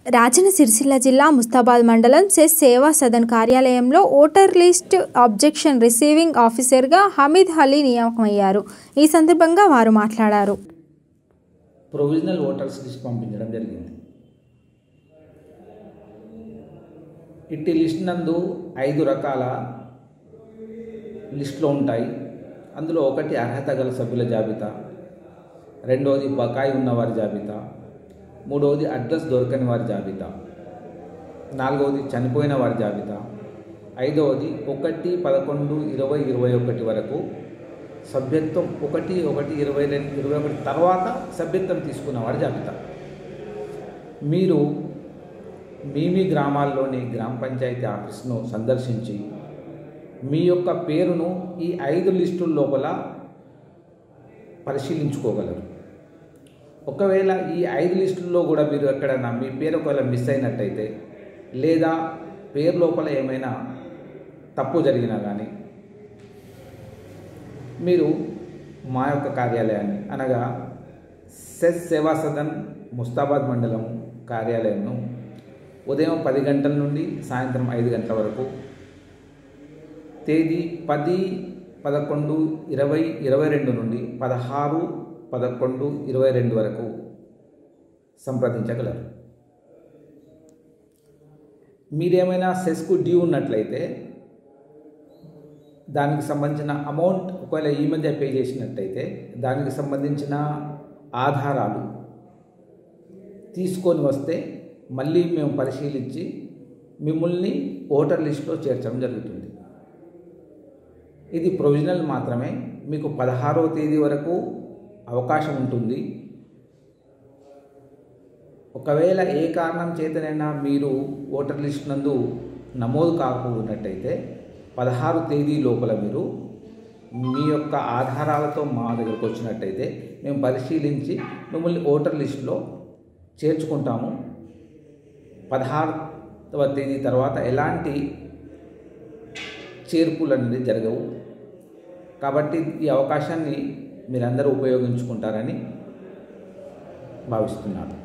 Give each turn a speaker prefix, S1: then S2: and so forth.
S1: రాజన్న సిరిసిల్ల జిల్లా ముస్తాబాద్ మండలం సెస్ సేవా సదన్ కార్యాలయంలో ఓటర్ లిస్ట్ అబ్జెక్షన్ రిసీవింగ్ ఆఫీసర్గా హమీద్ అలీ నియామకమయ్యారు ఈ సందర్భంగా వారు మాట్లాడారు
S2: ప్రొవిజనల్ ఓటర్స్ లిస్ట్ పంపించడం జరిగింది ఇట్టి లిస్ట్ నందు ఐదు రకాల లిస్టులు ఉంటాయి అందులో ఒకటి అర్హత గల సభ్యుల జాబితా రెండవది బకాయి ఉన్నవారి జాబితా మూడవది అడ్రస్ దొరకని వారి జాబితా నాలుగవది చనిపోయిన వారి జాబితా ఐదవది ఒకటి పదకొండు ఇరవై ఇరవై ఒకటి వరకు సభ్యత్వం ఒకటి ఒకటి ఇరవై రెండు ఇరవై ఒకటి తర్వాత సభ్యత్వం తీసుకున్న వారి జాబితా మీరు మీ మీ గ్రామాల్లోని గ్రామ పంచాయతీ ఆఫీస్ను సందర్శించి మీ యొక్క పేరును ఈ ఐదు లిస్టుల లోపల పరిశీలించుకోగలరు ఒకవేళ ఈ ఐదు లిస్టుల్లో కూడా మీరు ఎక్కడైనా మీ పేరు ఒకవేళ మిస్ అయినట్టయితే లేదా పేరు లోపల ఏమైనా తప్పు జరిగినా కానీ మీరు మా యొక్క కార్యాలయాన్ని అనగా సెస్ సేవా సదన్ ముస్తాబాద్ మండలం కార్యాలయంను ఉదయం పది గంటల నుండి సాయంత్రం ఐదు గంటల వరకు తేదీ పది పదకొండు ఇరవై ఇరవై రెండు నుండి పదహారు పదకొండు ఇరవై రెండు వరకు సంప్రదించగలరు మీరేమైనా సెస్కు డ్యూ ఉన్నట్లయితే దానికి సంబంధించిన అమౌంట్ ఒకవేళ ఈ మధ్య పే చేసినట్టయితే దానికి సంబంధించిన ఆధారాలు తీసుకొని వస్తే మళ్ళీ మేము పరిశీలించి మిమ్మల్ని ఓటర్ లిస్టులో చేర్చడం జరుగుతుంది ఇది ప్రొవిజనల్ మాత్రమే మీకు పదహారవ తేదీ వరకు అవకాశం ఉంటుంది ఒకవేళ ఏ కారణం చేతనైనా మీరు ఓటర్ లిస్ట్ నందు నమోదు కాకపోయినట్టయితే పదహారు తేదీ లోపల మీరు మీ యొక్క ఆధారాలతో మా దగ్గరకు వచ్చినట్టయితే మేము పరిశీలించి మిమ్మల్ని ఓటర్ లిస్టులో చేర్చుకుంటాము పదహారవ తేదీ తర్వాత ఎలాంటి చేర్పులు అనేది జరగవు కాబట్టి ఈ అవకాశాన్ని మీరందరూ ఉపయోగించుకుంటారని భావిస్తున్నాను